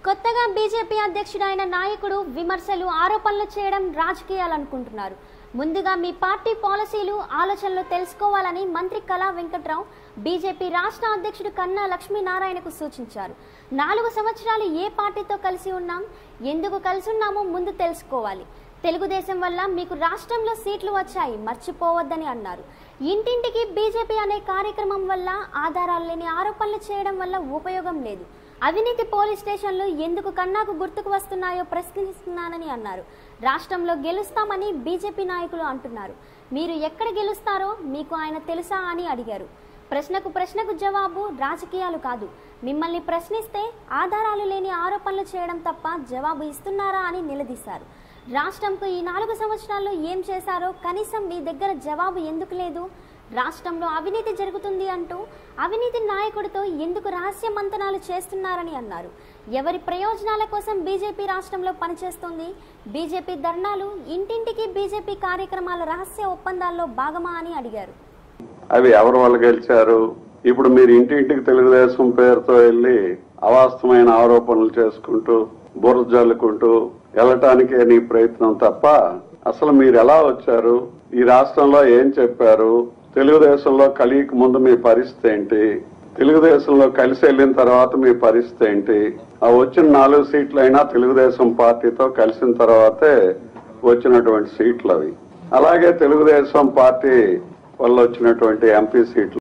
కొత్తగా బీజేపీ అధ్యక్షుడైన నాయకుడు విమర్శలు ఆరోపణలు చేయడం రాజకీయాలనుకుంటున్నారు ముందుగా మీ పార్టీ పాలసీలు ఆలోచనలు తెలుసుకోవాలని మంత్రి కళా వెంకట్రావు బీజేపీ రాష్ట్ర అధ్యక్షుడు కన్నా లక్ష్మీనారాయణకు సూచించారు నాలుగు సంవత్సరాలు ఏ పార్టీతో కలిసి ఉన్నాం ఎందుకు కలిసి ఉన్నామో ముందు తెలుసుకోవాలి తెలుగుదేశం వల్ల మీకు రాష్ట్రంలో సీట్లు వచ్చాయి మర్చిపోవద్దని అన్నారు ఇంటింటికి బీజేపీ అనే కార్యక్రమం వల్ల ఆధారాలు లేని ఆరోపణలు చేయడం వల్ల ఉపయోగం లేదు అవినీతి పోలీస్ స్టేషన్లు ఎందుకు కన్నాకు గుర్తుకు వస్తున్నాయో ప్రశ్నిస్తున్నానని అన్నారు రాష్ట్రంలో గెలుస్తామని బీజేపీ నాయకులు అంటున్నారు మీరు ఎక్కడ గెలుస్తారో మీకు ఆయన తెలుసా అని అడిగారు ప్రశ్నకు ప్రశ్నకు జవాబు రాజకీయాలు కాదు మిమ్మల్ని ప్రశ్నిస్తే ఆధారాలు లేని ఆరోపణలు చేయడం తప్ప జవాబు ఇస్తున్నారా అని నిలదీశారు రాష్ట్రంకు ఈ నాలుగు సంవత్సరాల్లో ఏం చేశారో కనీసం మీ దగ్గర జవాబు ఎందుకు లేదు రాష్ట్రంలో అవినీతి జరుగుతుంది అంటూ అవినీతి నాయకుడితో ఎందుకు రహస్య మంతనాలు చేస్తున్నారని అన్నారు ఎవరి ప్రయోజనాల కోసం బీజేపీ రాష్ట్రంలో పనిచేస్తుంది బీజేపీ ధర్నాలు ఇంటింటికి బీజేపీ కార్యక్రమాల రహస్య ఒప్పందాల్లో భాగమా అని అడిగారు అవి ఎవరి వల్ల గెలిచారు ఇప్పుడు మీరు ఇంటింటికి తెలుగుదేశం పేరుతో వెళ్లి అవాస్తవమైన ఆరోపణలు చేసుకుంటూ బుర్ర జల్లుకుంటూ వెళ్ళటానికే నీ ప్రయత్నం తప్ప అసలు మీరు ఎలా వచ్చారు ఈ రాష్ట్రంలో ఏం చెప్పారు తెలుగుదేశంలో కలియక ముందు మీ పరిస్థితి ఏంటి తెలుగుదేశంలో కలిసి వెళ్ళిన తర్వాత మీ పరిస్థితి ఏంటి ఆ వచ్చిన నాలుగు సీట్లు అయినా తెలుగుదేశం పార్టీతో కలిసిన తర్వాతే వచ్చినటువంటి సీట్లు అవి అలాగే తెలుగుదేశం పార్టీ వల్ల వచ్చినటువంటి ఎంపీ సీట్లు